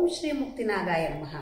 ಶ್ರೀ ಮುಕ್ತಿನಾಗಾಯ ನಮಃ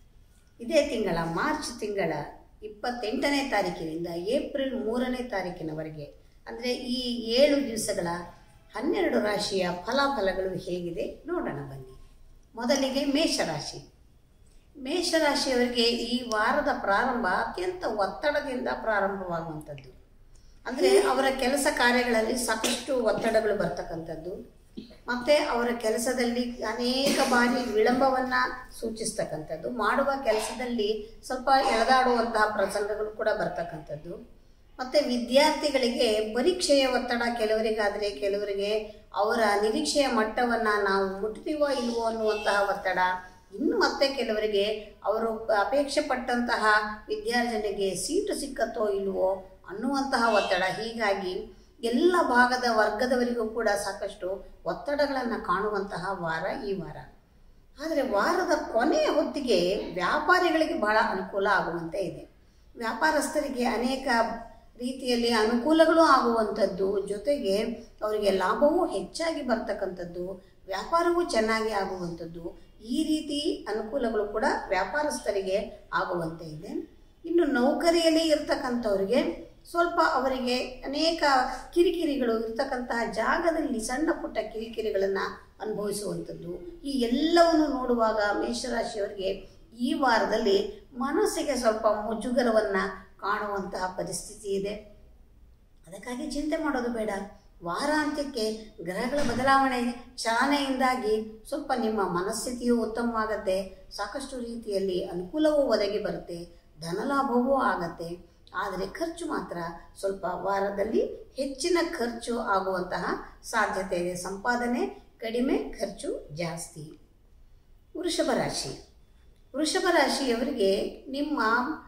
ಇದೇ ತಿಂಗಳ ಮಾರ್ಚ್ ತಿಂಗಳ ಇಪ್ಪತ್ತೆಂಟನೇ ತಾರೀಕಿನಿಂದ ಏಪ್ರಿಲ್ ಮೂರನೇ ತಾರೀಕಿನವರೆಗೆ ಅಂದರೆ ಈ ಏಳು ದಿವಸಗಳ ಹನ್ನೆರಡು ರಾಶಿಯ ಫಲಾಫಲಗಳು ಹೇಗಿದೆ ನೋಡೋಣ ಬನ್ನಿ ಮೊದಲಿಗೆ ಮೇಷರಾಶಿ ಮೇಷರಾಶಿಯವರಿಗೆ ಈ ವಾರದ ಪ್ರಾರಂಭ ಅತ್ಯಂತ ಒತ್ತಡದಿಂದ ಪ್ರಾರಂಭವಾಗುವಂಥದ್ದು ಅಂದರೆ ಅವರ ಕೆಲಸ ಕಾರ್ಯಗಳಲ್ಲಿ ಸಾಕಷ್ಟು ಒತ್ತಡಗಳು ಬರ್ತಕ್ಕಂಥದ್ದು ಮತ್ತು ಅವರ ಕೆಲಸದಲ್ಲಿ ಅನೇಕ ಬಾರಿ ವಿಳಂಬವನ್ನು ಸೂಚಿಸ್ತಕ್ಕಂಥದ್ದು ಮಾಡುವ ಕೆಲಸದಲ್ಲಿ ಸ್ವಲ್ಪ ಎಳೆದಾಡುವಂತಹ ಪ್ರಸಂಗಗಳು ಕೂಡ ಬರ್ತಕ್ಕಂಥದ್ದು ಮತ್ತು ವಿದ್ಯಾರ್ಥಿಗಳಿಗೆ ಪರೀಕ್ಷೆಯ ಒತ್ತಡ ಕೆಲವರಿಗಾದರೆ ಕೆಲವರಿಗೆ ಅವರ ನಿರೀಕ್ಷೆಯ ಮಟ್ಟವನ್ನು ನಾವು ಮುಟ್ತೀವೋ ಇಲ್ವೋ ಅನ್ನುವಂತಹ ಒತ್ತಡ ಇನ್ನು ಮತ್ತೆ ಕೆಲವರಿಗೆ ಅವರು ಅಪೇಕ್ಷೆ ಪಟ್ಟಂತಹ ವಿದ್ಯಾರ್ಜನೆಗೆ ಸೀಟು ಸಿಕ್ಕತ್ತೋ ಇಲ್ವೋ ಅನ್ನುವಂತಹ ಒತ್ತಡ ಹೀಗಾಗಿ ಎಲ್ಲ ಭಾಗದ ವರ್ಗದವರಿಗೂ ಕೂಡ ಸಾಕಷ್ಟು ಒತ್ತಡಗಳನ್ನು ಕಾಣುವಂತಹ ವಾರ ಈ ವಾರ ಆದರೆ ವಾರದ ಕೊನೆಯ ಹೊತ್ತಿಗೆ ವ್ಯಾಪಾರಿಗಳಿಗೆ ಬಹಳ ಅನುಕೂಲ ಆಗುವಂತೆ ಇದೆ ವ್ಯಾಪಾರಸ್ಥರಿಗೆ ಅನೇಕ ರೀತಿಯಲ್ಲಿ ಅನುಕೂಲಗಳು ಆಗುವಂಥದ್ದು ಜೊತೆಗೆ ಅವರಿಗೆ ಲಾಭವೂ ಹೆಚ್ಚಾಗಿ ಬರ್ತಕ್ಕಂಥದ್ದು ವ್ಯಾಪಾರವೂ ಚೆನ್ನಾಗಿ ಆಗುವಂಥದ್ದು ಈ ರೀತಿ ಅನುಕೂಲಗಳು ಕೂಡ ವ್ಯಾಪಾರಸ್ಥರಿಗೆ ಆಗುವಂತೆ ಇದೆ ಇನ್ನು ನೌಕರಿಯಲ್ಲಿ ಇರ್ತಕ್ಕಂಥವ್ರಿಗೆ ಸ್ವಲ್ಪ ಅವರಿಗೆ ಅನೇಕ ಕಿರಿಕಿರಿಗಳು ಇರ್ತಕ್ಕಂತಹ ಜಾಗದಲ್ಲಿ ಸಣ್ಣ ಪುಟ್ಟ ಕಿರಿಕಿರಿಗಳನ್ನು ಅನುಭವಿಸುವಂಥದ್ದು ಈ ಎಲ್ಲವನ್ನು ನೋಡುವಾಗ ಮೇಷರಾಶಿಯವರಿಗೆ ಈ ವಾರದಲ್ಲಿ ಮನಸ್ಸಿಗೆ ಸ್ವಲ್ಪ ಮುಜುಗರವನ್ನು ಕಾಣುವಂತಹ ಪರಿಸ್ಥಿತಿ ಇದೆ ಅದಕ್ಕಾಗಿ ಚಿಂತೆ ಮಾಡೋದು ಬೇಡ ವಾರಾಂತ್ಯಕ್ಕೆ ಗ್ರಹಗಳ ಬದಲಾವಣೆ ಚಾಲನೆಯಿಂದಾಗಿ ಸ್ವಲ್ಪ ನಿಮ್ಮ ಮನಸ್ಥಿತಿಯು ಉತ್ತಮವಾಗತ್ತೆ ಸಾಕಷ್ಟು ರೀತಿಯಲ್ಲಿ ಅನುಕೂಲವೂ ಒದಗಿ ಬರುತ್ತೆ ಧನಲಾಭವೂ ಆಗತ್ತೆ ಆದರೆ ಖರ್ಚು ಮಾತ್ರ ಸ್ವಲ್ಪ ವಾರದಲ್ಲಿ ಹೆಚ್ಚಿನ ಖರ್ಚು ಆಗುವಂತಹ ಸಾಧ್ಯತೆ ಇದೆ ಸಂಪಾದನೆ ಕಡಿಮೆ ಖರ್ಚು ಜಾಸ್ತಿ ವೃಷಭ ರಾಶಿ ವೃಷಭ ರಾಶಿಯವರಿಗೆ ನಿಮ್ಮ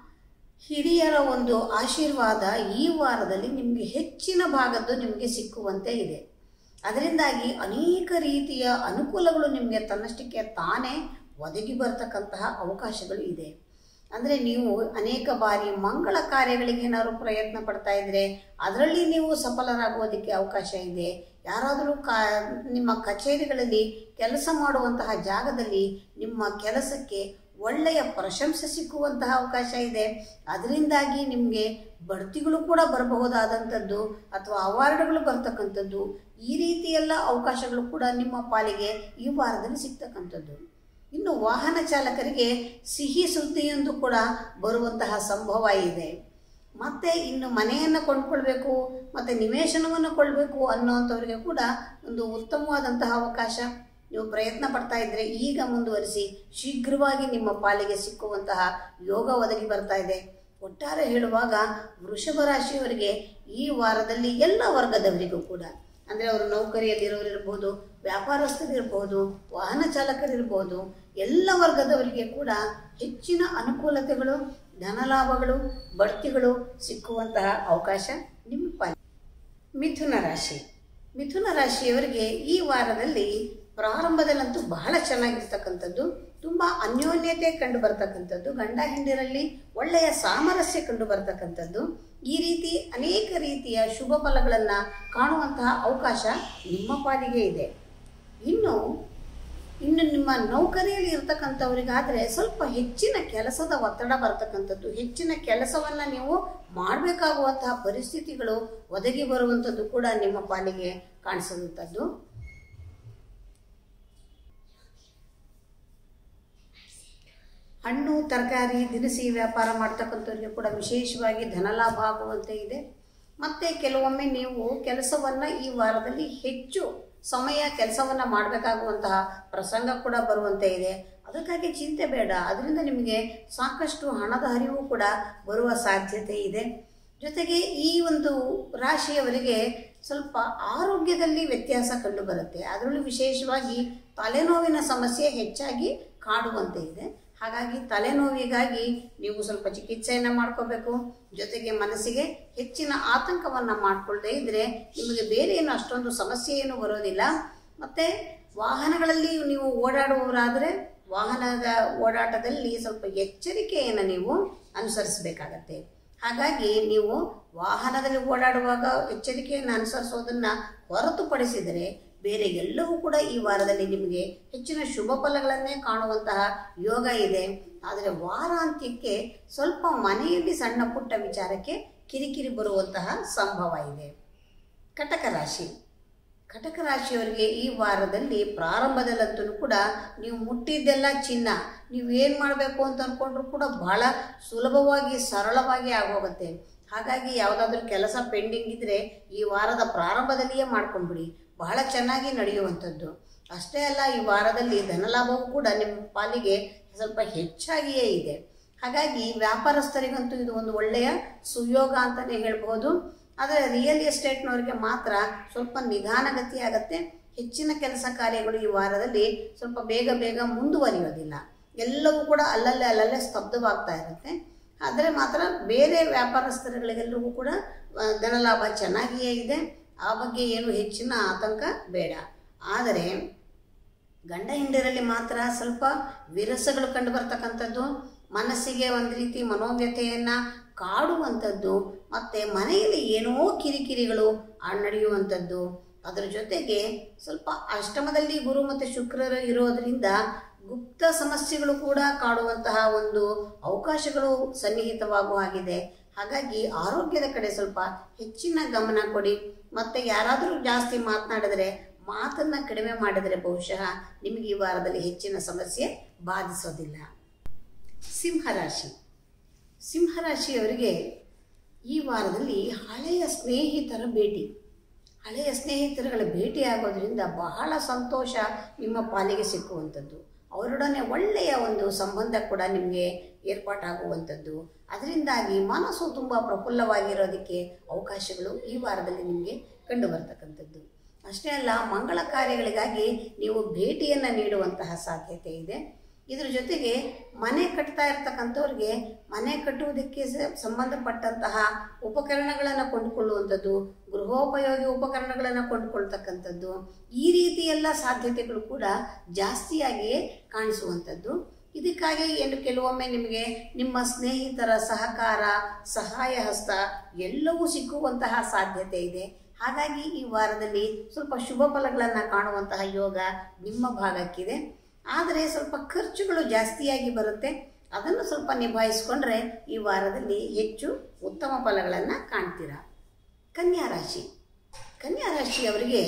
ಹಿರಿಯರ ಒಂದು ಆಶೀರ್ವಾದ ಈ ವಾರದಲ್ಲಿ ನಿಮಗೆ ಹೆಚ್ಚಿನ ಭಾಗದ್ದು ನಿಮಗೆ ಸಿಕ್ಕುವಂತೆ ಇದೆ ಅದರಿಂದಾಗಿ ಅನೇಕ ರೀತಿಯ ಅನುಕೂಲಗಳು ನಿಮಗೆ ತನ್ನಷ್ಟಕ್ಕೆ ತಾನೇ ಒದಗಿ ಬರ್ತಕ್ಕಂತಹ ಅವಕಾಶಗಳು ಇದೆ ಅಂದರೆ ನೀವು ಅನೇಕ ಬಾರಿ ಮಂಗಳ ಕಾರ್ಯಗಳಿಗೆ ಏನಾದ್ರು ಪ್ರಯತ್ನ ಪಡ್ತಾ ಇದ್ರೆ ಅದರಲ್ಲಿ ನೀವು ಸಫಲರಾಗುವುದಕ್ಕೆ ಅವಕಾಶ ಇದೆ ಯಾರಾದರೂ ಕಾ ನಿಮ್ಮ ಕಚೇರಿಗಳಲ್ಲಿ ಕೆಲಸ ಮಾಡುವಂತಹ ಜಾಗದಲ್ಲಿ ನಿಮ್ಮ ಕೆಲಸಕ್ಕೆ ಒಳ್ಳೆಯ ಪ್ರಶಂಸೆ ಸಿಕ್ಕುವಂತಹ ಅವಕಾಶ ಇದೆ ಅದರಿಂದಾಗಿ ನಿಮಗೆ ಬಡ್ತಿಗಳು ಕೂಡ ಬರಬಹುದಾದಂಥದ್ದು ಅಥವಾ ಅವಾರ್ಡ್ಗಳು ಬರ್ತಕ್ಕಂಥದ್ದು ಈ ರೀತಿಯೆಲ್ಲ ಅವಕಾಶಗಳು ಕೂಡ ನಿಮ್ಮ ಪಾಲಿಗೆ ಈ ವಾರದಲ್ಲಿ ಸಿಗ್ತಕ್ಕಂಥದ್ದು ಇನ್ನು ವಾಹನ ಚಾಲಕರಿಗೆ ಸಿಹಿ ಸುದ್ದಿಯೊಂದು ಕೂಡ ಬರುವಂತಹ ಸಂಭವ ಇದೆ ಮತ್ತು ಇನ್ನು ಮನೆಯನ್ನು ಕೊಂಡ್ಕೊಳ್ಬೇಕು ಮತ್ತು ನಿವೇಶನವನ್ನು ಕೊಡಬೇಕು ಅನ್ನೋಂಥವ್ರಿಗೆ ಕೂಡ ಒಂದು ಉತ್ತಮವಾದಂತಹ ಅವಕಾಶ ನೀವು ಪ್ರಯತ್ನ ಪಡ್ತಾ ಇದ್ದರೆ ಈಗ ಮುಂದುವರಿಸಿ ಶೀಘ್ರವಾಗಿ ನಿಮ್ಮ ಪಾಲಿಗೆ ಸಿಕ್ಕುವಂತಹ ಯೋಗ ಒದಗಿ ಬರ್ತಾ ಇದೆ ಒಟ್ಟಾರೆ ಹೇಳುವಾಗ ವೃಷಭ ರಾಶಿಯವರಿಗೆ ಈ ವಾರದಲ್ಲಿ ಎಲ್ಲ ವರ್ಗದವರಿಗೂ ಕೂಡ ಅಂದರೆ ಅವರು ನೌಕರಿಯಲ್ಲಿರೋರಿರ್ಬೋದು ವ್ಯಾಪಾರಸ್ಥರಿರ್ಬೋದು ವಾಹನ ಚಾಲಕರಿರ್ಬೋದು ಎಲ್ಲ ವರ್ಗದವರಿಗೆ ಕೂಡ ಹೆಚ್ಚಿನ ಅನುಕೂಲತೆಗಳು ಧನಲಾಭಗಳು ಬಡ್ತಿಗಳು ಸಿಕ್ಕುವಂತಹ ಅವಕಾಶ ನಿಮ್ಮ ಪಾಲಿ ಮಿಥುನ ರಾಶಿ ಮಿಥುನ ರಾಶಿಯವರಿಗೆ ಈ ವಾರದಲ್ಲಿ ಪ್ರಾರಂಭದಲ್ಲಂತೂ ಬಹಳ ಚೆನ್ನಾಗಿರ್ತಕ್ಕಂಥದ್ದು ತುಂಬ ಅನ್ಯೋನ್ಯತೆ ಕಂಡು ಬರ್ತಕ್ಕಂಥದ್ದು ಗಂಡ ಹೆಂಡಿರಲ್ಲಿ ಒಳ್ಳೆಯ ಸಾಮರಸ್ಯ ಕಂಡು ಬರ್ತಕ್ಕಂಥದ್ದು ಈ ರೀತಿ ಅನೇಕ ರೀತಿಯ ಶುಭ ಫಲಗಳನ್ನು ಕಾಣುವಂತಹ ಅವಕಾಶ ನಿಮ್ಮ ಪಾಲಿಗೆ ಇದೆ ಇನ್ನು ಇನ್ನು ನಿಮ್ಮ ನೌಕರಿಯಲ್ಲಿ ಇರ್ತಕ್ಕಂಥವ್ರಿಗಾದರೆ ಸ್ವಲ್ಪ ಹೆಚ್ಚಿನ ಕೆಲಸದ ಒತ್ತಡ ಬರ್ತಕ್ಕಂಥದ್ದು ಹೆಚ್ಚಿನ ಕೆಲಸವನ್ನು ನೀವು ಮಾಡಬೇಕಾಗುವಂತಹ ಪರಿಸ್ಥಿತಿಗಳು ಒದಗಿ ಬರುವಂಥದ್ದು ಕೂಡ ನಿಮ್ಮ ಪಾಲಿಗೆ ಕಾಣಿಸುವಂಥದ್ದು ಹಣ್ಣು ತರಕಾರಿ ದಿನಸಿ ವ್ಯಾಪಾರ ಮಾಡ್ತಕ್ಕಂಥವ್ರಿಗೆ ಕೂಡ ವಿಶೇಷವಾಗಿ ಧನಲಾಭ ಆಗುವಂತೆ ಇದೆ ಮತ್ತು ಕೆಲವೊಮ್ಮೆ ನೀವು ಕೆಲಸವನ್ನು ಈ ವಾರದಲ್ಲಿ ಹೆಚ್ಚು ಸಮಯ ಕೆಲಸವನ್ನು ಮಾಡಬೇಕಾಗುವಂತಹ ಪ್ರಸಂಗ ಕೂಡ ಬರುವಂತೆ ಇದೆ ಅದಕ್ಕಾಗಿ ಚಿಂತೆ ಬೇಡ ಅದರಿಂದ ನಿಮಗೆ ಸಾಕಷ್ಟು ಹಣದ ಹರಿವು ಕೂಡ ಬರುವ ಸಾಧ್ಯತೆ ಇದೆ ಜೊತೆಗೆ ಈ ಒಂದು ರಾಶಿಯವರಿಗೆ ಸ್ವಲ್ಪ ಆರೋಗ್ಯದಲ್ಲಿ ವ್ಯತ್ಯಾಸ ಕಂಡು ಬರುತ್ತೆ ಅದರಲ್ಲೂ ವಿಶೇಷವಾಗಿ ತಲೆನೋವಿನ ಸಮಸ್ಯೆ ಹೆಚ್ಚಾಗಿ ಕಾಡುವಂತೆ ಇದೆ ಹಾಗಾಗಿ ತಲೆನೋವಿಗಾಗಿ ನೀವು ಸ್ವಲ್ಪ ಚಿಕಿತ್ಸೆಯನ್ನು ಮಾಡ್ಕೋಬೇಕು ಜೊತೆಗೆ ಮನಸ್ಸಿಗೆ ಹೆಚ್ಚಿನ ಆತಂಕವನ್ನು ಮಾಡಿಕೊಳ್ಳದೆ ಇದ್ದರೆ ನಿಮಗೆ ಬೇರೆ ಏನು ಅಷ್ಟೊಂದು ಸಮಸ್ಯೆ ಏನು ಬರೋದಿಲ್ಲ ಮತ್ತು ವಾಹನಗಳಲ್ಲಿ ನೀವು ಓಡಾಡುವವರಾದರೆ ವಾಹನದ ಓಡಾಟದಲ್ಲಿ ಸ್ವಲ್ಪ ಎಚ್ಚರಿಕೆಯನ್ನು ನೀವು ಅನುಸರಿಸಬೇಕಾಗತ್ತೆ ಹಾಗಾಗಿ ನೀವು ವಾಹನದಲ್ಲಿ ಓಡಾಡುವಾಗ ಎಚ್ಚರಿಕೆಯನ್ನು ಅನುಸರಿಸೋದನ್ನು ಹೊರತುಪಡಿಸಿದರೆ ಬೇರೆ ಎಲ್ಲವೂ ಕೂಡ ಈ ವಾರದಲ್ಲಿ ನಿಮಗೆ ಹೆಚ್ಚಿನ ಶುಭ ಫಲಗಳನ್ನೇ ಕಾಣುವಂತಹ ಯೋಗ ಇದೆ ಆದರೆ ವಾರಾಂತ್ಯಕ್ಕೆ ಸ್ವಲ್ಪ ಮನೆಯಲ್ಲಿ ಸಣ್ಣ ಪುಟ್ಟ ವಿಚಾರಕ್ಕೆ ಕಿರಿಕಿರಿ ಬರುವಂತಹ ಸಂಭವ ಇದೆ ಕಟಕ ರಾಶಿ ಕಟಕ ರಾಶಿಯವರಿಗೆ ಈ ವಾರದಲ್ಲಿ ಪ್ರಾರಂಭದಲ್ಲಂತೂ ಕೂಡ ನೀವು ಮುಟ್ಟಿದ್ದೆಲ್ಲ ಚಿನ್ನ ನೀವು ಏನು ಮಾಡಬೇಕು ಅಂತ ಅಂದ್ಕೊಂಡ್ರು ಕೂಡ ಬಹಳ ಸುಲಭವಾಗಿ ಸರಳವಾಗಿ ಆಗೋಗುತ್ತೆ ಹಾಗಾಗಿ ಯಾವುದಾದ್ರೂ ಕೆಲಸ ಪೆಂಡಿಂಗ್ ಇದ್ದರೆ ಈ ವಾರದ ಪ್ರಾರಂಭದಲ್ಲಿಯೇ ಮಾಡ್ಕೊಂಡ್ಬಿಡಿ ಬಹಳ ಚೆನ್ನಾಗಿ ನಡೆಯುವಂಥದ್ದು ಅಷ್ಟೇ ಅಲ್ಲ ಈ ವಾರದಲ್ಲಿ ಧನಲಾಭವೂ ಕೂಡ ನಿಮ್ಮ ಪಾಲಿಗೆ ಸ್ವಲ್ಪ ಹೆಚ್ಚಾಗಿಯೇ ಇದೆ ಹಾಗಾಗಿ ವ್ಯಾಪಾರಸ್ಥರಿಗಂತೂ ಇದು ಒಂದು ಒಳ್ಳೆಯ ಸುಯೋಗ ಅಂತಲೇ ಹೇಳ್ಬೋದು ಆದರೆ ರಿಯಲ್ ಎಸ್ಟೇಟ್ನವರಿಗೆ ಮಾತ್ರ ಸ್ವಲ್ಪ ನಿಧಾನಗತಿ ಆಗತ್ತೆ ಹೆಚ್ಚಿನ ಕೆಲಸ ಕಾರ್ಯಗಳು ಈ ವಾರದಲ್ಲಿ ಸ್ವಲ್ಪ ಬೇಗ ಬೇಗ ಮುಂದುವರಿಯೋದಿಲ್ಲ ಎಲ್ಲವೂ ಕೂಡ ಅಲ್ಲಲ್ಲೇ ಅಲ್ಲಲ್ಲೇ ಸ್ತಬ್ಧವಾಗ್ತಾ ಇರುತ್ತೆ ಆದರೆ ಮಾತ್ರ ಬೇರೆ ವ್ಯಾಪಾರಸ್ಥರುಗಳಿಗೆಲ್ಲರಿಗೂ ಕೂಡ ಆ, ಧನಲಾಭ ಚೆನ್ನಾಗಿಯೇ ಇದೆ ಆ ಬಗ್ಗೆ ಏನು ಹೆಚ್ಚಿನ ಆತಂಕ ಬೇಡ ಆದರೆ ಗಂಡ ಹೆಂಡರಲ್ಲಿ ಮಾತ್ರ ಸ್ವಲ್ಪ ವಿರಸಗಳು ಕಂಡು ಬರ್ತಕ್ಕಂಥದ್ದು ಮನಸ್ಸಿಗೆ ಒಂದು ರೀತಿ ಮನೋವ್ಯಥೆಯನ್ನು ಕಾಡುವಂಥದ್ದು ಮತ್ತು ಮನೆಯಲ್ಲಿ ಏನೋ ಕಿರಿಕಿರಿಗಳು ಆ ನಡೆಯುವಂಥದ್ದು ಅದರ ಜೊತೆಗೆ ಸ್ವಲ್ಪ ಅಷ್ಟಮದಲ್ಲಿ ಗುರು ಮತ್ತು ಶುಕ್ರರು ಇರೋದರಿಂದ ಗುಪ್ತ ಸಮಸ್ಯೆಗಳು ಕೂಡ ಕಾಡುವಂತಹ ಒಂದು ಅವಕಾಶಗಳು ಸನ್ನಿಹಿತವಾಗುವ ಹಾಗಿದೆ ಹಾಗಾಗಿ ಆರೋಗ್ಯದ ಕಡೆ ಸ್ವಲ್ಪ ಹೆಚ್ಚಿನ ಗಮನ ಕೊಡಿ ಮತ್ತು ಯಾರಾದರೂ ಜಾಸ್ತಿ ಮಾತನಾಡಿದ್ರೆ ಮಾತನ್ನು ಕಡಿಮೆ ಮಾಡಿದರೆ ಬಹುಶಃ ನಿಮಗೆ ಈ ವಾರದಲ್ಲಿ ಹೆಚ್ಚಿನ ಸಮಸ್ಯೆ ಬಾಧಿಸೋದಿಲ್ಲ ಸಿಂಹರಾಶಿ ಸಿಂಹರಾಶಿಯವರಿಗೆ ಈ ವಾರದಲ್ಲಿ ಹಳೆಯ ಸ್ನೇಹಿತರ ಭೇಟಿ ಹಳೆಯ ಸ್ನೇಹಿತರುಗಳ ಭೇಟಿ ಆಗೋದ್ರಿಂದ ಬಹಳ ಸಂತೋಷ ನಿಮ್ಮ ಪಾಲಿಗೆ ಸಿಕ್ಕುವಂಥದ್ದು ಅವರೊಡನೆ ಒಳ್ಳೆಯ ಒಂದು ಸಂಬಂಧ ಕೂಡ ನಿಮಗೆ ಏರ್ಪಾಟಾಗುವಂಥದ್ದು ಅದರಿಂದಾಗಿ ಮನಸ್ಸು ತುಂಬ ಪ್ರಫುಲ್ಲವಾಗಿರೋದಕ್ಕೆ ಅವಕಾಶಗಳು ಈ ವಾರದಲ್ಲಿ ನಿಮಗೆ ಕಂಡು ಬರ್ತಕ್ಕಂಥದ್ದು ಅಷ್ಟೇ ಅಲ್ಲ ಮಂಗಳ ಕಾರ್ಯಗಳಿಗಾಗಿ ನೀವು ಭೇಟಿಯನ್ನು ನೀಡುವಂತಹ ಸಾಧ್ಯತೆ ಇದೆ ಇದ್ರ ಜೊತೆಗೆ ಮನೆ ಕಟ್ತಾ ಇರ್ತಕ್ಕಂಥವ್ರಿಗೆ ಮನೆ ಕಟ್ಟುವುದಕ್ಕೆ ಸ- ಸಂಬಂಧಪಟ್ಟಂತಹ ಉಪಕರಣಗಳನ್ನು ಕೊಂಡುಕೊಳ್ಳುವಂಥದ್ದು ಗೃಹೋಪಯೋಗಿ ಉಪಕರಣಗಳನ್ನು ಕೊಂಡುಕೊಳ್ತಕ್ಕಂಥದ್ದು ಈ ರೀತಿ ಎಲ್ಲ ಸಾಧ್ಯತೆಗಳು ಕೂಡ ಜಾಸ್ತಿಯಾಗಿಯೇ ಕಾಣಿಸುವಂಥದ್ದು ಇದಕ್ಕಾಗಿ ಏನು ಕೆಲವೊಮ್ಮೆ ನಿಮಗೆ ನಿಮ್ಮ ಸ್ನೇಹಿತರ ಸಹಕಾರ ಸಹಾಯ ಹಸ್ತ ಎಲ್ಲವೂ ಸಿಕ್ಕುವಂತಹ ಸಾಧ್ಯತೆ ಇದೆ ಹಾಗಾಗಿ ಈ ವಾರದಲ್ಲಿ ಸ್ವಲ್ಪ ಶುಭ ಫಲಗಳನ್ನು ಕಾಣುವಂತಹ ಯೋಗ ನಿಮ್ಮ ಭಾಗಕ್ಕಿದೆ ಆದರೆ ಸ್ವಲ್ಪ ಖರ್ಚುಗಳು ಜಾಸ್ತಿಯಾಗಿ ಬರುತ್ತೆ ಅದನ್ನು ಸ್ವಲ್ಪ ನಿಭಾಯಿಸ್ಕೊಂಡ್ರೆ ಈ ವಾರದಲ್ಲಿ ಹೆಚ್ಚು ಉತ್ತಮ ಫಲಗಳನ್ನು ಕಾಣ್ತೀರಾ ಕನ್ಯಾ ರಾಶಿ ಕನ್ಯಾ ರಾಶಿಯವರಿಗೆ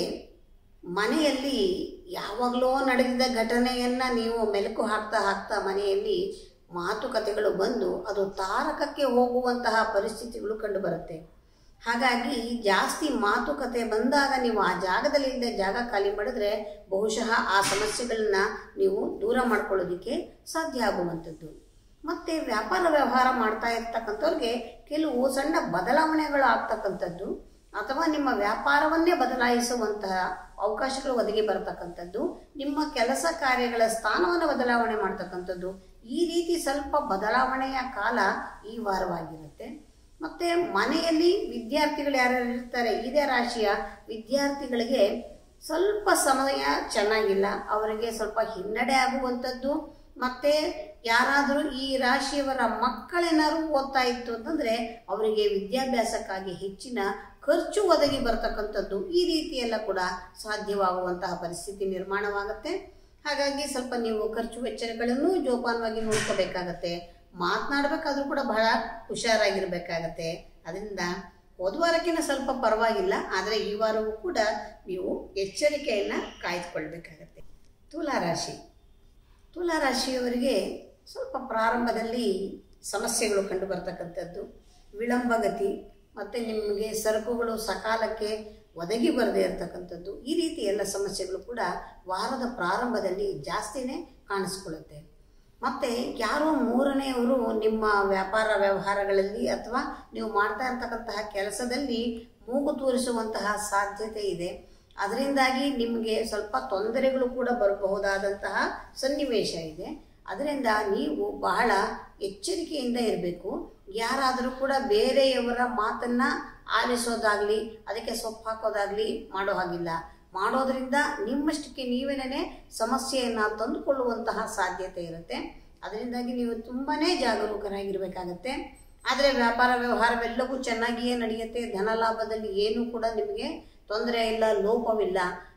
ಮನೆಯಲ್ಲಿ ಯಾವಾಗಲೋ ನಡೆದಿದ್ದ ಘಟನೆಯನ್ನು ನೀವು ಮೆಲುಕು ಹಾಕ್ತಾ ಹಾಕ್ತಾ ಮನೆಯಲ್ಲಿ ಮಾತುಕತೆಗಳು ಬಂದು ಅದು ತಾರಕಕ್ಕೆ ಹೋಗುವಂತಹ ಪರಿಸ್ಥಿತಿಗಳು ಕಂಡುಬರುತ್ತೆ ಹಾಗಾಗಿ ಜಾಸ್ತಿ ಮಾತುಕತೆ ಬಂದಾಗ ನೀವು ಆ ಜಾಗದಲ್ಲಿಂದ ಜಾಗ ಖಾಲಿ ಮಾಡಿದ್ರೆ ಬಹುಶಃ ಆ ಸಮಸ್ಯೆಗಳನ್ನ ನೀವು ದೂರ ಮಾಡ್ಕೊಳ್ಳೋದಕ್ಕೆ ಸಾಧ್ಯ ಆಗುವಂಥದ್ದು ಮತ್ತು ವ್ಯಾಪಾರ ವ್ಯವಹಾರ ಮಾಡ್ತಾ ಇರ್ತಕ್ಕಂಥವ್ರಿಗೆ ಕೆಲವು ಸಣ್ಣ ಬದಲಾವಣೆಗಳು ಆಗ್ತಕ್ಕಂಥದ್ದು ಅಥವಾ ನಿಮ್ಮ ವ್ಯಾಪಾರವನ್ನೇ ಬದಲಾಯಿಸುವಂತಹ ಅವಕಾಶಗಳು ಒದಗಿ ಬರತಕ್ಕಂಥದ್ದು ನಿಮ್ಮ ಕೆಲಸ ಕಾರ್ಯಗಳ ಸ್ಥಾನವನ್ನು ಬದಲಾವಣೆ ಮಾಡ್ತಕ್ಕಂಥದ್ದು ಈ ರೀತಿ ಸ್ವಲ್ಪ ಬದಲಾವಣೆಯ ಕಾಲ ಈ ವಾರವಾಗಿರುತ್ತೆ ಮತ್ತು ಮನೆಯಲ್ಲಿ ವಿದ್ಯಾರ್ಥಿಗಳು ಯಾರ್ಯಾರು ಇರ್ತಾರೆ ಇದೇ ರಾಶಿಯ ವಿದ್ಯಾರ್ಥಿಗಳಿಗೆ ಸ್ವಲ್ಪ ಸಮಯ ಚೆನ್ನಾಗಿಲ್ಲ ಅವರಿಗೆ ಸ್ವಲ್ಪ ಹಿನ್ನಡೆ ಆಗುವಂಥದ್ದು ಮತ್ತು ಯಾರಾದರೂ ಈ ರಾಶಿಯವರ ಮಕ್ಕಳೇನಾದ್ರು ಓದ್ತಾ ಇತ್ತು ಅಂತಂದರೆ ಅವರಿಗೆ ವಿದ್ಯಾಭ್ಯಾಸಕ್ಕಾಗಿ ಹೆಚ್ಚಿನ ಖರ್ಚು ಒದಗಿ ಬರ್ತಕ್ಕಂಥದ್ದು ಈ ರೀತಿಯೆಲ್ಲ ಕೂಡ ಸಾಧ್ಯವಾಗುವಂತಹ ಪರಿಸ್ಥಿತಿ ನಿರ್ಮಾಣವಾಗುತ್ತೆ ಹಾಗಾಗಿ ಸ್ವಲ್ಪ ನೀವು ಖರ್ಚು ವೆಚ್ಚಗಳನ್ನು ಜೋಪಾನವಾಗಿ ನೋಡ್ಕೋಬೇಕಾಗತ್ತೆ ಮಾತನಾಡಬೇಕಾದ್ರೂ ಕೂಡ ಬಹಳ ಹುಷಾರಾಗಿರ್ಬೇಕಾಗತ್ತೆ ಅದರಿಂದ ಹೋದ ವಾರಕ್ಕಿಂತ ಸ್ವಲ್ಪ ಪರವಾಗಿಲ್ಲ ಆದರೆ ಈ ವಾರವೂ ಕೂಡ ನೀವು ಎಚ್ಚರಿಕೆಯನ್ನು ಕಾಯ್ದುಕೊಳ್ಬೇಕಾಗತ್ತೆ ತುಲಾರಾಶಿ ತುಲಾರಾಶಿಯವರಿಗೆ ಸ್ವಲ್ಪ ಪ್ರಾರಂಭದಲ್ಲಿ ಸಮಸ್ಯೆಗಳು ಕಂಡು ಬರ್ತಕ್ಕಂಥದ್ದು ವಿಳಂಬಗತಿ ಮತ್ತು ನಿಮಗೆ ಸರಕುಗಳು ಸಕಾಲಕ್ಕೆ ಒದಗಿ ಬರದೇ ಇರತಕ್ಕಂಥದ್ದು ಈ ರೀತಿ ಎಲ್ಲ ಸಮಸ್ಯೆಗಳು ಕೂಡ ವಾರದ ಪ್ರಾರಂಭದಲ್ಲಿ ಜಾಸ್ತಿನೇ ಕಾಣಿಸ್ಕೊಳ್ಳುತ್ತೆ ಮತ್ತು ಯಾರೋ ಮೂರನೆಯವರು ನಿಮ್ಮ ವ್ಯಾಪಾರ ವ್ಯವಹಾರಗಳಲ್ಲಿ ಅಥವಾ ನೀವು ಮಾಡ್ತಾ ಇರ್ತಕ್ಕಂತಹ ಕೆಲಸದಲ್ಲಿ ಮೂಗು ತೋರಿಸುವಂತಹ ಸಾಧ್ಯತೆ ಇದೆ ಅದರಿಂದಾಗಿ ನಿಮಗೆ ಸ್ವಲ್ಪ ತೊಂದರೆಗಳು ಕೂಡ ಬರಬಹುದಾದಂತಹ ಸನ್ನಿವೇಶ ಇದೆ ಅದರಿಂದ ನೀವು ಬಹಳ ಎಚ್ಚರಿಕೆಯಿಂದ ಇರಬೇಕು ಯಾರಾದರೂ ಕೂಡ ಬೇರೆಯವರ ಮಾತನ್ನು ಆಲಿಸೋದಾಗಲಿ ಅದಕ್ಕೆ ಸೊಪ್ಪು ಹಾಕೋದಾಗಲಿ ಮಾಡೋ ಹಾಗಿಲ್ಲ ಮಾಡೋದ್ರಿಂದ ನಿಮ್ಮಷ್ಟಕ್ಕೆ ನೀವೇನೇ ಸಮಸ್ಯೆಯನ್ನು ತಂದುಕೊಳ್ಳುವಂತಹ ಸಾಧ್ಯತೆ ಇರುತ್ತೆ ಅದರಿಂದಾಗಿ ನೀವು ತುಂಬಾ ಜಾಗರೂಕರಾಗಿರಬೇಕಾಗತ್ತೆ ಆದರೆ ವ್ಯಾಪಾರ ವ್ಯವಹಾರವೆಲ್ಲವೂ ಚೆನ್ನಾಗಿಯೇ ನಡೆಯುತ್ತೆ ಧನ ಲಾಭದಲ್ಲಿ ಏನೂ ಕೂಡ ನಿಮಗೆ ತೊಂದರೆ ಇಲ್ಲ ಲೋಪವಿಲ್ಲ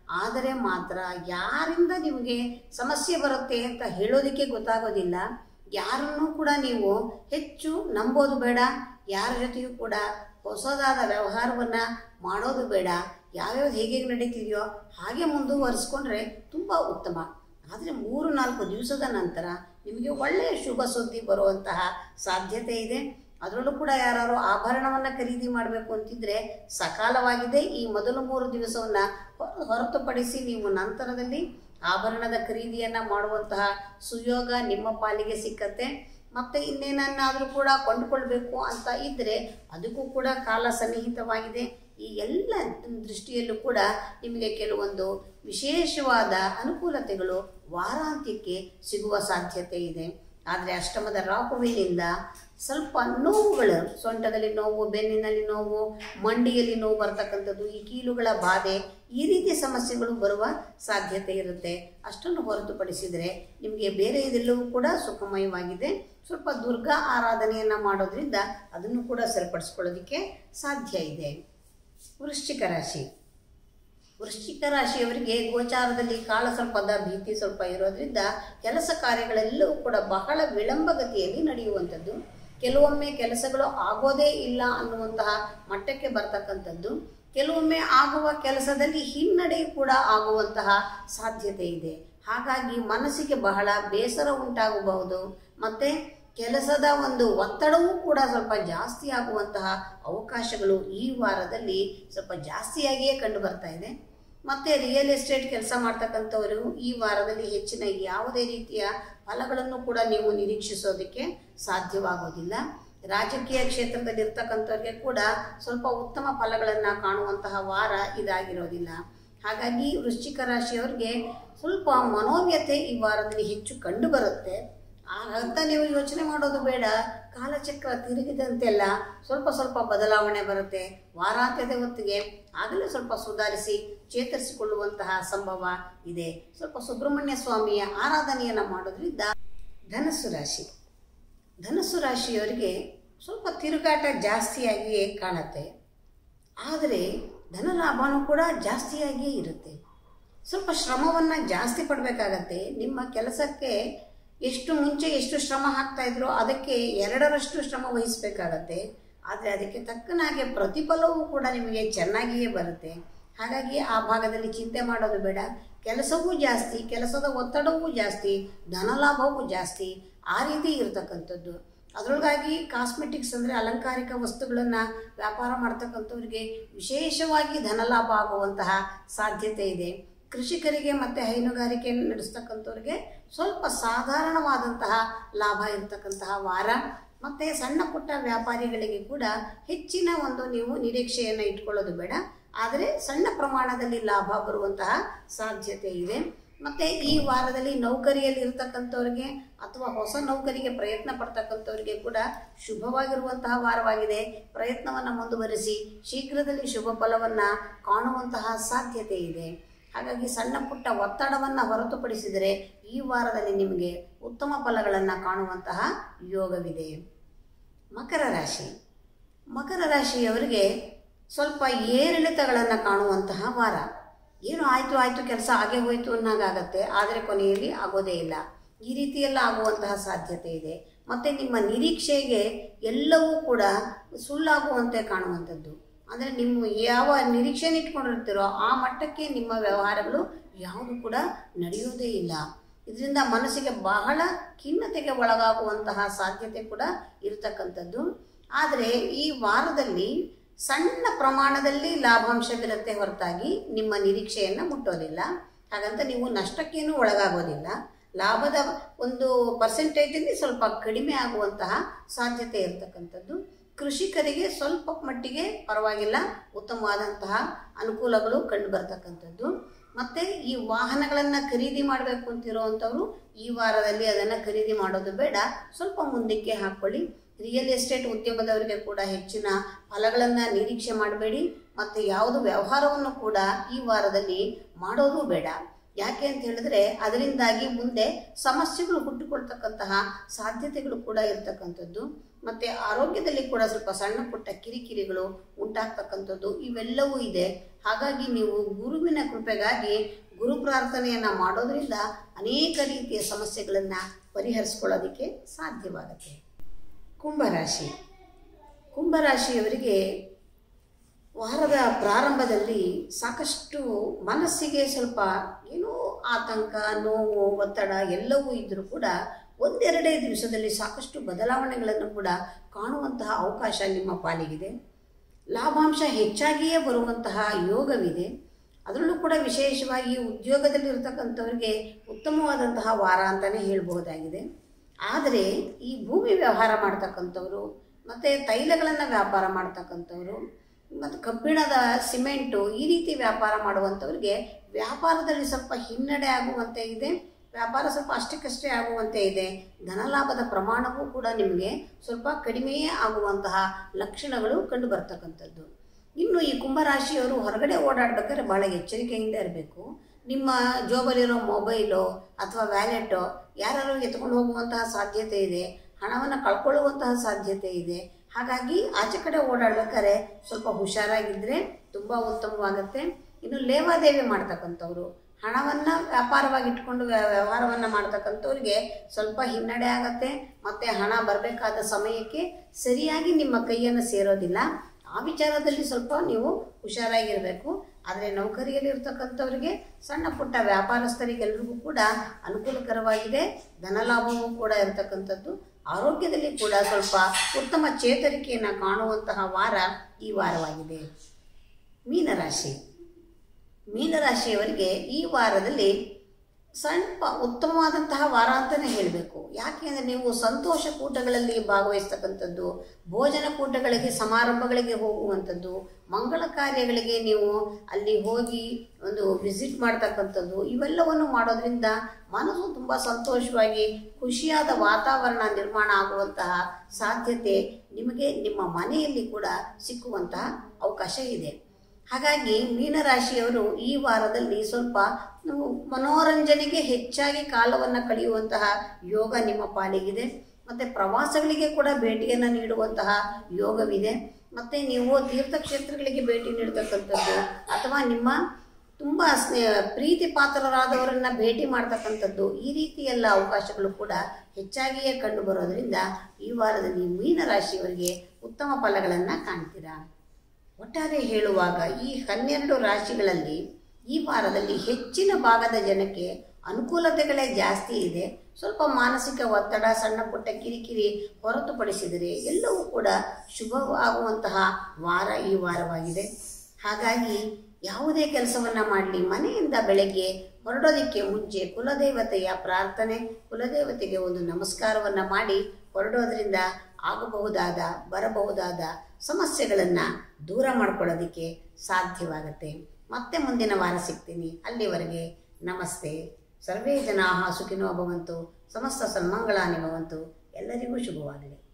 ಆದರೆ ಮಾತ್ರ ಯಾರಿಂದ ನಿಮಗೆ ಸಮಸ್ಯೆ ಬರುತ್ತೆ ಅಂತ ಹೇಳೋದಕ್ಕೆ ಗೊತ್ತಾಗೋದಿಲ್ಲ ಯಾರನ್ನೂ ಕೂಡ ನೀವು ಹೆಚ್ಚು ನಂಬೋದು ಬೇಡ ಯಾರ ಜೊತೆಯೂ ಕೂಡ ಹೊಸದಾದ ವ್ಯವಹಾರವನ್ನು ಮಾಡೋದು ಬೇಡ ಯಾವ್ಯಾವ್ದು ಹೇಗೆ ನಡೀತಿದೆಯೋ ಹಾಗೆ ಮುಂದುವರಿಸ್ಕೊಂಡ್ರೆ ತುಂಬ ಉತ್ತಮ ಆದರೆ ಮೂರು ನಾಲ್ಕು ದಿವಸದ ನಂತರ ನಿಮಗೆ ಒಳ್ಳೆಯ ಶುಭ ಸುದ್ದಿ ಬರುವಂತಹ ಸಾಧ್ಯತೆ ಇದೆ ಅದರಲ್ಲೂ ಕೂಡ ಯಾರು ಆಭರಣವನ್ನು ಖರೀದಿ ಮಾಡಬೇಕು ಅಂತಿದ್ರೆ ಸಕಾಲವಾಗಿದೆ ಈ ಮೊದಲು ಮೂರು ದಿವಸವನ್ನು ಹೊರತುಪಡಿಸಿ ನೀವು ನಂತರದಲ್ಲಿ ಆಭರಣದ ಖರೀದಿಯನ್ನು ಮಾಡುವಂತಹ ಸುಯೋಗ ನಿಮ್ಮ ಪಾಲಿಗೆ ಸಿಕ್ಕತ್ತೆ ಮತ್ತು ಇನ್ನೇನನ್ನಾದರೂ ಕೂಡ ಕೊಂಡುಕೊಳ್ಬೇಕು ಅಂತ ಇದ್ದರೆ ಅದಕ್ಕೂ ಕೂಡ ಕಾಲ ಸನ್ನಿಹಿತವಾಗಿದೆ ಈ ಎಲ್ಲ ದೃಷ್ಟಿಯಲ್ಲೂ ಕೂಡ ನಿಮಗೆ ಕೆಲವೊಂದು ವಿಶೇಷವಾದ ಅನುಕೂಲತೆಗಳು ವಾರಾಂತ್ಯಕ್ಕೆ ಸಿಗುವ ಸಾಧ್ಯತೆ ಇದೆ ಆದರೆ ಅಷ್ಟಮದ ರಾಹುವಿನಿಂದ ಸ್ವಲ್ಪ ನೋವುಗಳು ಸೊಂಟದಲ್ಲಿ ನೋವು ಬೆನ್ನಿನಲ್ಲಿ ನೋವು ಮಂಡಿಯಲ್ಲಿ ನೋವು ಬರ್ತಕ್ಕಂಥದ್ದು ಈ ಕೀಲುಗಳ ಬಾಧೆ ಈ ರೀತಿಯ ಸಮಸ್ಯೆಗಳು ಬರುವ ಸಾಧ್ಯತೆ ಇರುತ್ತೆ ಅಷ್ಟನ್ನು ಹೊರತುಪಡಿಸಿದರೆ ನಿಮಗೆ ಬೇರೆ ಇದೆಲ್ಲವೂ ಕೂಡ ಸುಖಮಯವಾಗಿದೆ ಸ್ವಲ್ಪ ದುರ್ಗಾ ಆರಾಧನೆಯನ್ನು ಮಾಡೋದ್ರಿಂದ ಅದನ್ನು ಕೂಡ ಸರಿಪಡಿಸ್ಕೊಳ್ಳೋದಕ್ಕೆ ಸಾಧ್ಯ ಇದೆ ವೃಶ್ಚಿಕ ರಾಶಿ ವೃಶ್ಚಿಕ ರಾಶಿಯವರಿಗೆ ಗೋಚಾರದಲ್ಲಿ ಕಾಳ ಸರ್ಪದ ಭೀತಿ ಸ್ವಲ್ಪ ಇರೋದ್ರಿಂದ ಕೆಲಸ ಕಾರ್ಯಗಳೆಲ್ಲವೂ ಕೂಡ ಬಹಳ ವಿಳಂಬಗತಿಯಲ್ಲಿ ನಡೆಯುವಂಥದ್ದು ಕೆಲವೊಮ್ಮೆ ಕೆಲಸಗಳು ಆಗೋದೇ ಇಲ್ಲ ಅನ್ನುವಂತಹ ಮಟ್ಟಕ್ಕೆ ಬರ್ತಕ್ಕಂಥದ್ದು ಕೆಲವೊಮ್ಮೆ ಆಗುವ ಕೆಲಸದಲ್ಲಿ ಹಿನ್ನಡೆ ಕೂಡ ಆಗುವಂತಹ ಸಾಧ್ಯತೆ ಇದೆ ಹಾಗಾಗಿ ಮನಸ್ಸಿಗೆ ಬಹಳ ಬೇಸರ ಉಂಟಾಗಬಹುದು ಮತ್ತು ಕೆಲಸದ ಒಂದು ಒತ್ತಡವೂ ಕೂಡ ಸ್ವಲ್ಪ ಜಾಸ್ತಿ ಆಗುವಂತಹ ಅವಕಾಶಗಳು ಈ ವಾರದಲ್ಲಿ ಸ್ವಲ್ಪ ಜಾಸ್ತಿಯಾಗಿಯೇ ಕಂಡು ಬರ್ತಾ ಇದೆ ಮತ್ತು ರಿಯಲ್ ಎಸ್ಟೇಟ್ ಕೆಲಸ ಮಾಡ್ತಕ್ಕಂಥವರು ಈ ವಾರದಲ್ಲಿ ಹೆಚ್ಚಿನ ಯಾವುದೇ ರೀತಿಯ ಫಲಗಳನ್ನು ಕೂಡ ನೀವು ನಿರೀಕ್ಷಿಸೋದಕ್ಕೆ ಸಾಧ್ಯವಾಗೋದಿಲ್ಲ ರಾಜಕೀಯ ಕ್ಷೇತ್ರದಲ್ಲಿ ಇರ್ತಕ್ಕಂಥವ್ರಿಗೆ ಕೂಡ ಸ್ವಲ್ಪ ಉತ್ತಮ ಫಲಗಳನ್ನು ಕಾಣುವಂತಹ ವಾರ ಇದಾಗಿರೋದಿಲ್ಲ ಹಾಗಾಗಿ ವೃಶ್ಚಿಕ ರಾಶಿಯವರಿಗೆ ಸ್ವಲ್ಪ ಮನೋವ್ಯತೆ ಈ ವಾರದಲ್ಲಿ ಹೆಚ್ಚು ಕಂಡು ಬರುತ್ತೆ ಹಾಗಂತ ನೀವು ಯೋಚನೆ ಮಾಡೋದು ಬೇಡ ಕಾಲಚಕ್ರ ತಿರುಗಿದಂತೆಲ್ಲ ಸ್ವಲ್ಪ ಸ್ವಲ್ಪ ಬದಲಾವಣೆ ಬರುತ್ತೆ ವಾರಾಂತ್ಯದ ಹೊತ್ತಿಗೆ ಆಗಲೇ ಸ್ವಲ್ಪ ಸುಧಾರಿಸಿ ಚೇತರಿಸಿಕೊಳ್ಳುವಂತಹ ಸಂಭವ ಇದೆ ಸ್ವಲ್ಪ ಸುಬ್ರಹ್ಮಣ್ಯ ಸ್ವಾಮಿಯ ಆರಾಧನೆಯನ್ನು ಮಾಡೋದ್ರಿಂದ ಧನಸ್ಸು ರಾಶಿ ಧನಸ್ಸು ರಾಶಿಯವರಿಗೆ ಸ್ವಲ್ಪ ತಿರುಗಾಟ ಜಾಸ್ತಿಯಾಗಿಯೇ ಕಾಣುತ್ತೆ ಆದರೆ ಧನಲಾಭನೂ ಕೂಡ ಜಾಸ್ತಿಯಾಗಿಯೇ ಇರುತ್ತೆ ಸ್ವಲ್ಪ ಶ್ರಮವನ್ನು ಜಾಸ್ತಿ ಪಡಬೇಕಾಗತ್ತೆ ನಿಮ್ಮ ಕೆಲಸಕ್ಕೆ ಎಷ್ಟು ಮುಂಚೆ ಎಷ್ಟು ಶ್ರಮ ಹಾಕ್ತಾ ಇದ್ರೋ ಅದಕ್ಕೆ ಎರಡರಷ್ಟು ಶ್ರಮ ವಹಿಸಬೇಕಾಗತ್ತೆ ಆದರೆ ಅದಕ್ಕೆ ತಕ್ಕನಾಗೆ ಪ್ರತಿಫಲವೂ ಕೂಡ ನಿಮಗೆ ಚೆನ್ನಾಗಿಯೇ ಬರುತ್ತೆ ಹಾಗಾಗಿ ಆ ಭಾಗದಲ್ಲಿ ಚಿಂತೆ ಮಾಡೋದು ಬೇಡ ಕೆಲಸವೂ ಜಾಸ್ತಿ ಕೆಲಸದ ಒತ್ತಡವೂ ಜಾಸ್ತಿ ಧನಲಾಭವೂ ಜಾಸ್ತಿ ಆ ರೀತಿ ಇರತಕ್ಕಂಥದ್ದು ಅದರೊಳಗಾಗಿ ಕಾಸ್ಮೆಟಿಕ್ಸ್ ಅಂದರೆ ಅಲಂಕಾರಿಕ ವಸ್ತುಗಳನ್ನು ವ್ಯಾಪಾರ ಮಾಡ್ತಕ್ಕಂಥವ್ರಿಗೆ ವಿಶೇಷವಾಗಿ ಧನಲಾಭ ಆಗುವಂತಹ ಸಾಧ್ಯತೆ ಇದೆ ಕೃಷಿಕರಿಗೆ ಮತ್ತು ಹೈನುಗಾರಿಕೆ ನಡೆಸ್ತಕ್ಕಂಥವ್ರಿಗೆ ಸ್ವಲ್ಪ ಸಾಧಾರಣವಾದಂತಹ ಲಾಭ ಇರತಕ್ಕಂತಹ ವಾರ ಮತ್ತು ಸಣ್ಣ ಪುಟ್ಟ ವ್ಯಾಪಾರಿಗಳಿಗೆ ಕೂಡ ಹೆಚ್ಚಿನ ಒಂದು ನೀವು ನಿರೀಕ್ಷೆಯನ್ನು ಇಟ್ಕೊಳ್ಳೋದು ಬೇಡ ಆದರೆ ಸಣ್ಣ ಪ್ರಮಾಣದಲ್ಲಿ ಲಾಭ ಬರುವಂತಹ ಸಾಧ್ಯತೆ ಇದೆ ಮತ್ತು ಈ ವಾರದಲ್ಲಿ ನೌಕರಿಯಲ್ಲಿ ಇರ್ತಕ್ಕಂಥವ್ರಿಗೆ ಅಥವಾ ಹೊಸ ನೌಕರಿಗೆ ಪ್ರಯತ್ನ ಪಡ್ತಕ್ಕಂಥವ್ರಿಗೆ ಕೂಡ ಶುಭವಾಗಿರುವಂತಹ ವಾರವಾಗಿದೆ ಪ್ರಯತ್ನವನ್ನು ಮುಂದುವರಿಸಿ ಶೀಘ್ರದಲ್ಲಿ ಶುಭ ಫಲವನ್ನು ಕಾಣುವಂತಹ ಸಾಧ್ಯತೆ ಇದೆ ಹಾಗಾಗಿ ಸಣ್ಣ ಪುಟ್ಟ ಒತ್ತಡವನ್ನು ಹೊರತುಪಡಿಸಿದರೆ ಈ ವಾರದಲ್ಲಿ ನಿಮಗೆ ಉತ್ತಮ ಫಲಗಳನ್ನು ಕಾಣುವಂತಹ ಯೋಗವಿದೆ ಮಕರ ರಾಶಿ ಮಕರ ರಾಶಿಯವರಿಗೆ ಸ್ವಲ್ಪ ಏರಿಳಿತಗಳನ್ನು ಕಾಣುವಂತಹ ವಾರ ಏನು ಆಯಿತು ಆಯಿತು ಕೆಲಸ ಆಗೇ ಹೋಯಿತು ಅನ್ನೋಗಾಗತ್ತೆ ಆದರೆ ಕೊನೆಯಲ್ಲಿ ಆಗೋದೇ ಇಲ್ಲ ಈ ರೀತಿಯೆಲ್ಲ ಆಗುವಂತಹ ಸಾಧ್ಯತೆ ಇದೆ ಮತ್ತು ನಿಮ್ಮ ನಿರೀಕ್ಷೆಗೆ ಎಲ್ಲವೂ ಕೂಡ ಸುಳ್ಳಾಗುವಂತೆ ಕಾಣುವಂಥದ್ದು ಅಂದರೆ ನಿಮ್ಮ ಯಾವ ನಿರೀಕ್ಷೆನ ಇಟ್ಕೊಂಡಿರ್ತೀರೋ ಆ ಮಟ್ಟಕ್ಕೆ ನಿಮ್ಮ ವ್ಯವಹಾರಗಳು ಯಾವುದು ಕೂಡ ನಡೆಯೋದೇ ಇಲ್ಲ ಇದರಿಂದ ಮನಸ್ಸಿಗೆ ಬಹಳ ಖಿನ್ನತೆಗೆ ಒಳಗಾಗುವಂತಹ ಸಾಧ್ಯತೆ ಕೂಡ ಇರತಕ್ಕಂಥದ್ದು ಆದರೆ ಈ ವಾರದಲ್ಲಿ ಸಣ್ಣ ಪ್ರಮಾಣದಲ್ಲಿ ಲಾಭಾಂಶವಿರುತ್ತೆ ಹೊರತಾಗಿ ನಿಮ್ಮ ನಿರೀಕ್ಷೆಯನ್ನು ಮುಟ್ಟೋದಿಲ್ಲ ಹಾಗಂತ ನೀವು ನಷ್ಟಕ್ಕೇನೂ ಒಳಗಾಗೋದಿಲ್ಲ ಲಾಭದ ಒಂದು ಪರ್ಸೆಂಟೇಜಲ್ಲಿ ಸ್ವಲ್ಪ ಕಡಿಮೆ ಆಗುವಂತಹ ಸಾಧ್ಯತೆ ಇರತಕ್ಕಂಥದ್ದು ಕೃಷಿಕರಿಗೆ ಸ್ವಲ್ಪ ಮಟ್ಟಿಗೆ ಪರವಾಗಿಲ್ಲ ಉತ್ತಮವಾದಂತಹ ಅನುಕೂಲಗಳು ಕಂಡು ಬರ್ತಕ್ಕಂಥದ್ದು ಮತ್ತು ಈ ವಾಹನಗಳನ್ನು ಖರೀದಿ ಮಾಡಬೇಕು ಅಂತಿರೋವಂಥವ್ರು ಈ ವಾರದಲ್ಲಿ ಅದನ್ನು ಖರೀದಿ ಮಾಡೋದು ಬೇಡ ಸ್ವಲ್ಪ ಮುಂದಕ್ಕೆ ಹಾಕ್ಕೊಳ್ಳಿ ರಿಯಲ್ ಎಸ್ಟೇಟ್ ಉದ್ಯಮದವರಿಗೆ ಕೂಡ ಹೆಚ್ಚಿನ ಫಲಗಳನ್ನು ನಿರೀಕ್ಷೆ ಮಾಡಬೇಡಿ ಮತ್ತು ಯಾವುದು ವ್ಯವಹಾರವನ್ನು ಕೂಡ ಈ ವಾರದಲ್ಲಿ ಮಾಡೋದು ಬೇಡ ಯಾಕೆ ಅಂತ ಹೇಳಿದ್ರೆ ಅದರಿಂದಾಗಿ ಮುಂದೆ ಸಮಸ್ಯೆಗಳು ಹುಟ್ಟುಕೊಳ್ತಕ್ಕಂತಹ ಸಾಧ್ಯತೆಗಳು ಕೂಡ ಇರ್ತಕ್ಕಂಥದ್ದು ಮತ್ತು ಆರೋಗ್ಯದಲ್ಲಿ ಕೂಡ ಸ್ವಲ್ಪ ಸಣ್ಣ ಪುಟ್ಟ ಕಿರಿಕಿರಿಗಳು ಉಂಟಾಗ್ತಕ್ಕಂಥದ್ದು ಇವೆಲ್ಲವೂ ಇದೆ ಹಾಗಾಗಿ ನೀವು ಗುರುವಿನ ಕೃಪೆಗಾಗಿ ಗುರು ಪ್ರಾರ್ಥನೆಯನ್ನು ಮಾಡೋದ್ರಿಂದ ಅನೇಕ ರೀತಿಯ ಸಮಸ್ಯೆಗಳನ್ನು ಪರಿಹರಿಸ್ಕೊಳ್ಳೋದಕ್ಕೆ ಸಾಧ್ಯವಾಗುತ್ತೆ ಕುಂಭರಾಶಿ ಕುಂಭರಾಶಿಯವರಿಗೆ ವಾರದ ಪ್ರಾರಂಭದಲ್ಲಿ ಸಾಕಷ್ಟು ಮನಸ್ಸಿಗೆ ಸ್ವಲ್ಪ ಏನೋ ಆತಂಕ ನೋವು ಒತ್ತಡ ಎಲ್ಲವೂ ಇದ್ದರೂ ಕೂಡ ಒಂದೆರಡೇ ದಿವಸದಲ್ಲಿ ಸಾಕಷ್ಟು ಬದಲಾವಣೆಗಳನ್ನು ಕೂಡ ಕಾಣುವಂತಹ ಅವಕಾಶ ನಿಮ್ಮ ಪಾಲಿಗಿದೆ ಲಾಭಾಂಶ ಹೆಚ್ಚಾಗಿಯೇ ಬರುವಂತಹ ಯೋಗವಿದೆ ಅದರಲ್ಲೂ ಕೂಡ ವಿಶೇಷವಾಗಿ ಉದ್ಯೋಗದಲ್ಲಿರ್ತಕ್ಕಂಥವ್ರಿಗೆ ಉತ್ತಮವಾದಂತಹ ವಾರ ಅಂತಲೇ ಹೇಳ್ಬಹುದಾಗಿದೆ ಆದರೆ ಈ ಭೂಮಿ ವ್ಯವಹಾರ ಮಾಡ್ತಕ್ಕಂಥವ್ರು ಮತ್ತು ತೈಲಗಳನ್ನು ವ್ಯಾಪಾರ ಮಾಡ್ತಕ್ಕಂಥವ್ರು ಮತ್ತು ಕಬ್ಬಿಣದ ಸಿಮೆಂಟು ಈ ರೀತಿ ವ್ಯಾಪಾರ ಮಾಡುವಂಥವ್ರಿಗೆ ವ್ಯಾಪಾರದಲ್ಲಿ ಸ್ವಲ್ಪ ಹಿನ್ನಡೆ ಆಗುವಂತೆ ಇದೆ ವ್ಯಾಪಾರ ಸ್ವಲ್ಪ ಅಷ್ಟಕ್ಕಷ್ಟೇ ಆಗುವಂತೆ ಇದೆ ಧನಲಾಭದ ಪ್ರಮಾಣವೂ ಕೂಡ ನಿಮಗೆ ಸ್ವಲ್ಪ ಕಡಿಮೆಯೇ ಆಗುವಂತಹ ಲಕ್ಷಣಗಳು ಕಂಡು ಬರ್ತಕ್ಕಂಥದ್ದು ಇನ್ನು ಈ ಕುಂಭರಾಶಿಯವರು ಹೊರಗಡೆ ಓಡಾಡ್ಬೇಕಾದ್ರೆ ಭಾಳ ಎಚ್ಚರಿಕೆಯಿಂದ ಇರಬೇಕು ನಿಮ್ಮ ಜೋಬಲ್ಲಿರೋ ಮೊಬೈಲು ಅಥವಾ ವ್ಯಾಲೆಟು ಯಾರು ಎತ್ಕೊಂಡು ಹೋಗುವಂತಹ ಸಾಧ್ಯತೆ ಇದೆ ಹಣವನ್ನು ಕಳ್ಕೊಳ್ಳುವಂತಹ ಸಾಧ್ಯತೆ ಇದೆ ಹಾಗಾಗಿ ಆಚೆ ಕಡೆ ಓಡಾಡ್ಬೇಕಾದ್ರೆ ಸ್ವಲ್ಪ ಹುಷಾರಾಗಿದ್ದರೆ ತುಂಬ ಉತ್ತಮವಾಗುತ್ತೆ ಇನ್ನು ಲೇವಾದೇವಿ ಮಾಡ್ತಕ್ಕಂಥವ್ರು ಹಣವನ್ನು ವ್ಯಾಪಾರವಾಗಿ ಇಟ್ಕೊಂಡು ವ್ಯ- ವ್ಯವಹಾರವನ್ನು ಮಾಡ್ತಕ್ಕಂಥವ್ರಿಗೆ ಸ್ವಲ್ಪ ಹಿನ್ನಡೆ ಆಗತ್ತೆ ಮತ್ತು ಹಣ ಬರಬೇಕಾದ ಸಮಯಕ್ಕೆ ಸರಿಯಾಗಿ ನಿಮ್ಮ ಕೈಯನ್ನು ಸೇರೋದಿಲ್ಲ ಆ ವಿಚಾರದಲ್ಲಿ ಸ್ವಲ್ಪ ನೀವು ಹುಷಾರಾಗಿರಬೇಕು ಆದರೆ ನೌಕರಿಯಲ್ಲಿ ಇರ್ತಕ್ಕಂಥವ್ರಿಗೆ ಸಣ್ಣ ಪುಟ್ಟ ವ್ಯಾಪಾರಸ್ಥರಿಗೆಲ್ರಿಗೂ ಕೂಡ ಅನುಕೂಲಕರವಾಗಿದೆ ಧನಲಾಭವೂ ಕೂಡ ಇರತಕ್ಕಂಥದ್ದು ಆರೋಗ್ಯದಲ್ಲಿ ಕೂಡ ಸ್ವಲ್ಪ ಉತ್ತಮ ಚೇತರಿಕೆಯನ್ನು ಕಾಣುವಂತಹ ವಾರ ಈ ವಾರವಾಗಿದೆ ಮೀನರಾಶಿ ಮೀನರಾಶಿಯವರಿಗೆ ಈ ವಾರದಲ್ಲಿ ಸ್ವಲ್ಪ ಉತ್ತಮವಾದಂತಹ ವಾರ ಅಂತಲೇ ಹೇಳಬೇಕು ಯಾಕೆಂದರೆ ನೀವು ಸಂತೋಷ ಕೂಟಗಳಲ್ಲಿ ಭಾಗವಹಿಸ್ತಕ್ಕಂಥದ್ದು ಭೋಜನ ಕೂಟಗಳಿಗೆ ಸಮಾರಂಭಗಳಿಗೆ ಹೋಗುವಂಥದ್ದು ಮಂಗಳ ಕಾರ್ಯಗಳಿಗೆ ನೀವು ಅಲ್ಲಿ ಹೋಗಿ ಒಂದು ವಿಸಿಟ್ ಮಾಡ್ತಕ್ಕಂಥದ್ದು ಇವೆಲ್ಲವನ್ನು ಮಾಡೋದ್ರಿಂದ ಮನಸ್ಸು ತುಂಬ ಸಂತೋಷವಾಗಿ ಖುಷಿಯಾದ ವಾತಾವರಣ ನಿರ್ಮಾಣ ಆಗುವಂತಹ ಸಾಧ್ಯತೆ ನಿಮಗೆ ನಿಮ್ಮ ಮನೆಯಲ್ಲಿ ಕೂಡ ಸಿಕ್ಕುವಂತಹ ಅವಕಾಶ ಇದೆ ಹಾಗಾಗಿ ಮೀನರಾಶಿಯವರು ಈ ವಾರದಲ್ಲಿ ಸ್ವಲ್ಪ ನೀವು ಮನೋರಂಜನೆಗೆ ಹೆಚ್ಚಾಗಿ ಕಾಲವನ್ನು ಕಳೆಯುವಂತಹ ಯೋಗ ನಿಮ್ಮ ಪಾಲಿಗಿದೆ ಮತ್ತು ಪ್ರವಾಸಗಳಿಗೆ ಕೂಡ ಭೇಟಿಯನ್ನು ನೀಡುವಂತಹ ಯೋಗವಿದೆ ಮತ್ತು ನೀವು ತೀರ್ಥಕ್ಷೇತ್ರಗಳಿಗೆ ಭೇಟಿ ನೀಡ್ತಕ್ಕಂಥದ್ದು ಅಥವಾ ನಿಮ್ಮ ತುಂಬ ಸ್ನೇ ಪ್ರೀತಿ ಪಾತ್ರರಾದವರನ್ನು ಭೇಟಿ ಮಾಡ್ತಕ್ಕಂಥದ್ದು ಈ ರೀತಿ ಎಲ್ಲ ಅವಕಾಶಗಳು ಕೂಡ ಹೆಚ್ಚಾಗಿಯೇ ಕಂಡು ಬರೋದರಿಂದ ಈ ವಾರದಲ್ಲಿ ಮೀನರಾಶಿಯವರಿಗೆ ಉತ್ತಮ ಫಲಗಳನ್ನು ಕಾಣ್ತೀರಾ ಒಟ್ಟಾರೆ ಹೇಳುವಾಗ ಈ ಹನ್ನೆರಡು ರಾಶಿಗಳಲ್ಲಿ ಈ ವಾರದಲ್ಲಿ ಹೆಚ್ಚಿನ ಭಾಗದ ಜನಕ್ಕೆ ಅನುಕೂಲತೆಗಳೇ ಜಾಸ್ತಿ ಇದೆ ಸ್ವಲ್ಪ ಮಾನಸಿಕ ಒತ್ತಡ ಸಣ್ಣ ಪುಟ್ಟ ಕಿರಿಕಿರಿ ಹೊರತುಪಡಿಸಿದರೆ ಎಲ್ಲವೂ ಕೂಡ ಶುಭವಾಗುವಂತಹ ವಾರ ಈ ವಾರವಾಗಿದೆ ಹಾಗಾಗಿ ಯಾವುದೇ ಕೆಲಸವನ್ನು ಮಾಡಲಿ ಮನೆಯಿಂದ ಬೆಳಗ್ಗೆ ಹೊರಡೋದಕ್ಕೆ ಮುಂಚೆ ಕುಲದೇವತೆಯ ಪ್ರಾರ್ಥನೆ ಕುಲದೇವತೆಗೆ ಒಂದು ನಮಸ್ಕಾರವನ್ನು ಮಾಡಿ ಹೊರಡೋದ್ರಿಂದ ಆಗಬಹುದಾದ ಬರಬಹುದಾದ ಸಮಸ್ಯೆಗಳನ್ನು ದೂರ ಮಾಡ್ಕೊಳ್ಳೋದಕ್ಕೆ ಸಾಧ್ಯವಾಗುತ್ತೆ ಮತ್ತೆ ಮುಂದಿನ ವಾರ ಸಿಗ್ತೀನಿ ಅಲ್ಲಿವರೆಗೆ ನಮಸ್ತೆ ಸರ್ವೇ ಜನಾ ಸುಖಿನೋ ಭವಂತು ಸಮಸ್ತ ಸನ್ಮಂಗಳಾನಿ ಭವಂತು ಎಲ್ಲರಿಗೂ ಶುಭವಾಗಲಿ